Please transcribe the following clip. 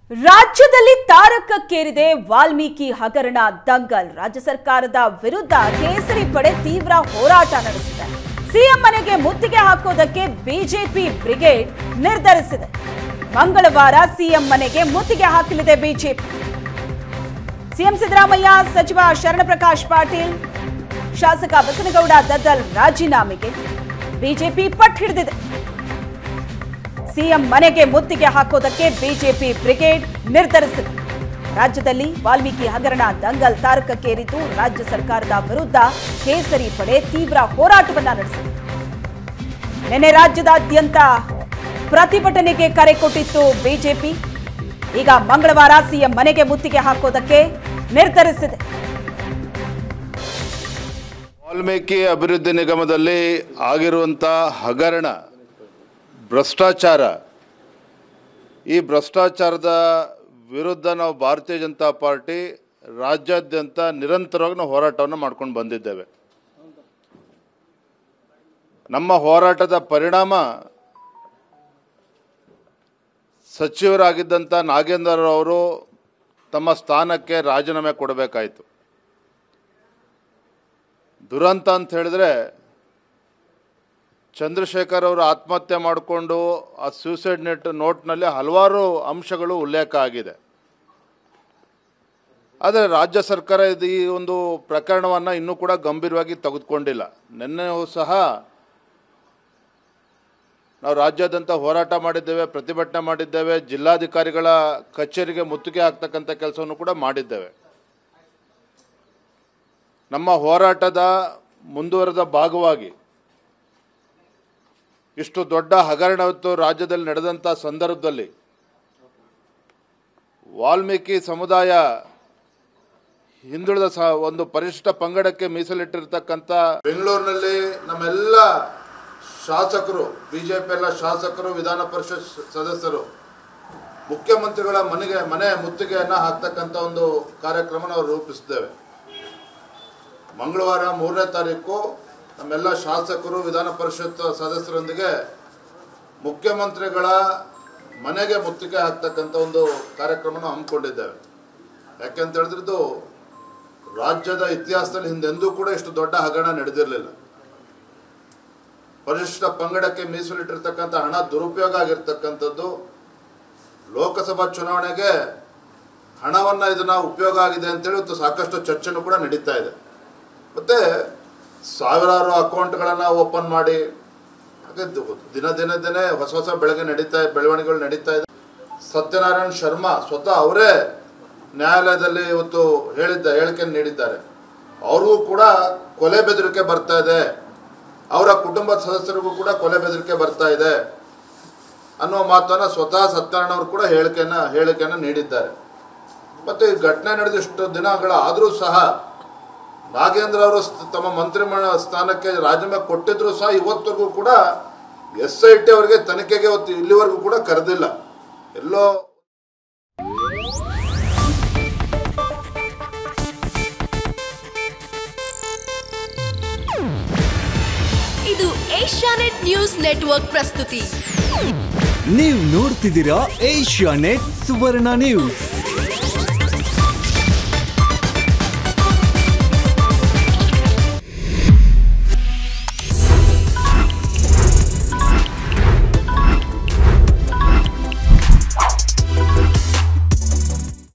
ರಾಜ್ಯದಲ್ಲಿ ತಾರಕಕ್ಕೇರಿದೆ ವಾಲ್ಮೀಕಿ ಹಗರಣ ದಂಗಲ್ ರಾಜ್ಯ ಸರ್ಕಾರದ ವಿರುದ್ಧ ಕೇಸರಿ ಪಡೆ ತೀವ್ರ ಹೋರಾಟ ನಡೆಸಿದೆ ಸಿಎಂ ಮನೆಗೆ ಮುತ್ತಿಗೆ ಹಾಕೋದಕ್ಕೆ ಬಿಜೆಪಿ ಬ್ರಿಗೇಡ್ ನಿರ್ಧರಿಸಿದೆ ಮಂಗಳವಾರ ಸಿಎಂ ಮನೆಗೆ ಮುತ್ತಿಗೆ ಹಾಕಲಿದೆ ಬಿಜೆಪಿ ಸಿಎಂ ಸಿದ್ದರಾಮಯ್ಯ ಸಚಿವ ಶರಣಪ್ರಕಾಶ್ ಪಾಟೀಲ್ ಶಾಸಕ ಬಸನಗೌಡ ದದ್ದಲ್ ರಾಜೀನಾಮೆಗೆ ಬಿಜೆಪಿ ಪಟ್ಟು ಹಿಡಿದಿದೆ ಸಿಎಂ ಮನೆಗೆ ಮುತ್ತಿಗೆ ಹಾಕೋದಕ್ಕೆ ಬಿಜೆಪಿ ಬ್ರಿಗೇಡ್ ನಿರ್ಧರಿಸಿದೆ ರಾಜ್ಯದಲ್ಲಿ ವಾಲ್ಮೀಕಿ ಹಗರಣ ದಂಗಲ್ ತಾರಕಕ್ಕೇರಿದ್ದು ರಾಜ್ಯ ಸರ್ಕಾರದ ವಿರುದ್ಧ ಕೇಸರಿ ಪಡೆ ತೀವ್ರ ಹೋರಾಟವನ್ನ ನಡೆಸಿದೆ ನಿನ್ನೆ ರಾಜ್ಯದಾದ್ಯಂತ ಪ್ರತಿಭಟನೆಗೆ ಕರೆ ಕೊಟ್ಟಿತ್ತು ಬಿಜೆಪಿ ಈಗ ಮಂಗಳವಾರ ಸಿಎಂ ಮನೆಗೆ ಮುತ್ತಿಗೆ ಹಾಕೋದಕ್ಕೆ ನಿರ್ಧರಿಸಿದೆ ವಾಲ್ಮೀಕಿ ಅಭಿವೃದ್ಧಿ ನಿಗಮದಲ್ಲಿ ಆಗಿರುವಂಥ ಹಗರಣ ಭ್ರಷ್ಟಾಚಾರ ಈ ಭ್ರಷ್ಟಾಚಾರದ ವಿರುದ್ಧ ನಾವು ಭಾರತೀಯ ಜನತಾ ಪಾರ್ಟಿ ರಾಜ್ಯಾದ್ಯಂತ ನಿರಂತರವಾಗಿ ನಾವು ಹೋರಾಟವನ್ನು ಮಾಡ್ಕೊಂಡು ಬಂದಿದ್ದೇವೆ ನಮ್ಮ ಹೋರಾಟದ ಪರಿಣಾಮ ಸಚಿವರಾಗಿದ್ದಂಥ ನಾಗೇಂದ್ರ ಅವರು ತಮ್ಮ ಸ್ಥಾನಕ್ಕೆ ರಾಜೀನಾಮೆ ಕೊಡಬೇಕಾಯಿತು ದುರಂತ ಅಂತ ಹೇಳಿದ್ರೆ ಚಂದ್ರಶೇಖರ್ ಅವರು ಆತ್ಮಹತ್ಯೆ ಮಾಡಿಕೊಂಡು ಆ ಸೂಸೈಡ್ ನೆಟ್ ನೋಟ್ನಲ್ಲಿ ಹಲವಾರು ಅಂಶಗಳು ಉಲ್ಲೇಖ ಆಗಿದೆ ಆದರೆ ರಾಜ್ಯ ಸರ್ಕಾರ ಇದು ಈ ಒಂದು ಪ್ರಕರಣವನ್ನು ಇನ್ನೂ ಕೂಡ ಗಂಭೀರವಾಗಿ ತೆಗೆದುಕೊಂಡಿಲ್ಲ ನಿನ್ನೆಯೂ ಸಹ ನಾವು ರಾಜ್ಯಾದ್ಯಂತ ಹೋರಾಟ ಮಾಡಿದ್ದೇವೆ ಪ್ರತಿಭಟನೆ ಮಾಡಿದ್ದೇವೆ ಜಿಲ್ಲಾಧಿಕಾರಿಗಳ ಕಚೇರಿಗೆ ಮುತ್ತಿಗೆ ಹಾಕ್ತಕ್ಕಂಥ ಕೆಲಸವನ್ನು ಕೂಡ ಮಾಡಿದ್ದೇವೆ ನಮ್ಮ ಹೋರಾಟದ ಮುಂದುವರೆದ ಭಾಗವಾಗಿ ಇಷ್ಟು ದೊಡ್ಡ ಹಗರಣ ಇವತ್ತು ರಾಜ್ಯದಲ್ಲಿ ನಡೆದಂಥ ಸಂದರ್ಭದಲ್ಲಿ ವಾಲ್ಮೀಕಿ ಸಮುದಾಯ ಹಿಂದುಳಿದ ಸ ಒಂದು ಪರಿಶಿಷ್ಟ ಪಂಗಡಕ್ಕೆ ಮೀಸಲಿಟ್ಟಿರ್ತಕ್ಕಂಥ ಬೆಂಗಳೂರಿನಲ್ಲಿ ನಮ್ಮೆಲ್ಲ ಶಾಸಕರು ಬಿ ಜೆ ಪಿ ಎಲ್ಲ ಶಾಸಕರು ವಿಧಾನ ಪರಿಷತ್ ಸದಸ್ಯರು ಮುಖ್ಯಮಂತ್ರಿಗಳ ಮನೆಗೆ ಮನೆ ಮುತ್ತಿಗೆಯನ್ನು ಹಾಕ್ತಕ್ಕಂಥ ಒಂದು ಕಾರ್ಯಕ್ರಮ ನಾವು ರೂಪಿಸಿದ್ದೇವೆ ಮಂಗಳವಾರ ಮೂರನೇ ತಾರೀಕು ನಮ್ಮೆಲ್ಲ ಶಾಸಕರು ವಿಧಾನ ಪರಿಷತ್ ಸದಸ್ಯರೊಂದಿಗೆ ಮುಖ್ಯಮಂತ್ರಿಗಳ ಮನೆಗೆ ಮುತ್ತಿಗೆ ಹಾಕ್ತಕ್ಕಂಥ ಒಂದು ಕಾರ್ಯಕ್ರಮನ ಹಮ್ಮಿಕೊಂಡಿದ್ದೇವೆ ಯಾಕೆಂತ ಹೇಳಿದ್ರೆ ಇದು ರಾಜ್ಯದ ಇತಿಹಾಸದಲ್ಲಿ ಹಿಂದೆಂದೂ ಕೂಡ ಇಷ್ಟು ದೊಡ್ಡ ಹಗರಣ ನಡೆದಿರಲಿಲ್ಲ ಪರಿಶಿಷ್ಟ ಪಂಗಡಕ್ಕೆ ಮೀಸಲಿಟ್ಟಿರ್ತಕ್ಕಂಥ ಹಣ ದುರುಪಯೋಗ ಆಗಿರ್ತಕ್ಕಂಥದ್ದು ಲೋಕಸಭಾ ಚುನಾವಣೆಗೆ ಹಣವನ್ನು ಇದನ್ನ ಉಪಯೋಗ ಆಗಿದೆ ಅಂತೇಳಿ ಇವತ್ತು ಸಾಕಷ್ಟು ಚರ್ಚೆನೂ ಕೂಡ ನಡೀತಾ ಇದೆ ಮತ್ತು ಸಾವಿರಾರು ಅಕೌಂಟ್ಗಳನ್ನು ಓಪನ್ ಮಾಡಿ ಹಾಗೆ ದು- ದಿನ ದಿನ ದಿನ ಹೊಸ ಹೊಸ ಬೆಳಗ್ಗೆ ನಡೀತಾ ಬೆಳವಣಿಗೆಗಳು ನಡೀತಾ ಇದೆ ಸತ್ಯನಾರಾಯಣ ಶರ್ಮಾ ಸ್ವತಃ ಅವರೇ ನ್ಯಾಯಾಲಯದಲ್ಲಿ ಇವತ್ತು ಹೇಳಿದ್ದ ಹೇಳಿಕೆ ನೀಡಿದ್ದಾರೆ ಅವ್ರಿಗೂ ಕೂಡ ಕೊಲೆ ಬೆದರಿಕೆ ಬರ್ತಾ ಇದೆ ಅವರ ಕುಟುಂಬದ ಸದಸ್ಯರಿಗೂ ಕೂಡ ಕೊಲೆ ಬೆದರಿಕೆ ಬರ್ತಾ ಇದೆ ಅನ್ನೋ ಮಾತನ್ನು ಸ್ವತಃ ಸತ್ಯನಾರಾಯಣ ಅವರು ಕೂಡ ಹೇಳಿಕೆಯನ್ನ ಹೇಳಿಕೆಯನ್ನು ನೀಡಿದ್ದಾರೆ ಮತ್ತು ಈ ಘಟನೆ ನಡೆದ ಇಷ್ಟು ದಿನಗಳ ಆದರೂ ಸಹ ನಾಗೇಂದ್ರ ಅವರು ಸ್- ತಮ್ಮ ಮಂತ್ರಿಮಂಡಲ ಸ್ಥಾನಕ್ಕೆ ರಾಜೀನಾಮೆ ಕೊಟ್ಟಿದ್ರು ಸಹ ಇವತ್ತರೆಗೂ ಕೂಡ ಎಸ್ ಐ ಟಿ ಅವರಿಗೆ ತನಿಖೆಗೆ ಇವತ್ತು ಇಲ್ಲಿವರೆಗೂ ಕೂಡ ಕರೆದಿಲ್ಲ ಎಲ್ಲೋ ಇದು ಏಷ್ಯಾನೆಟ್ ನ್ಯೂಸ್ ನೆಟ್ವರ್ಕ್ ಪ್ರಸ್ತುತಿ ನೀವು ನೋಡ್ತಿದ್ದೀರಾ ಏಷ್ಯಾ ನೆಟ್ ಸುವರ್ಣ ನ್ಯೂಸ್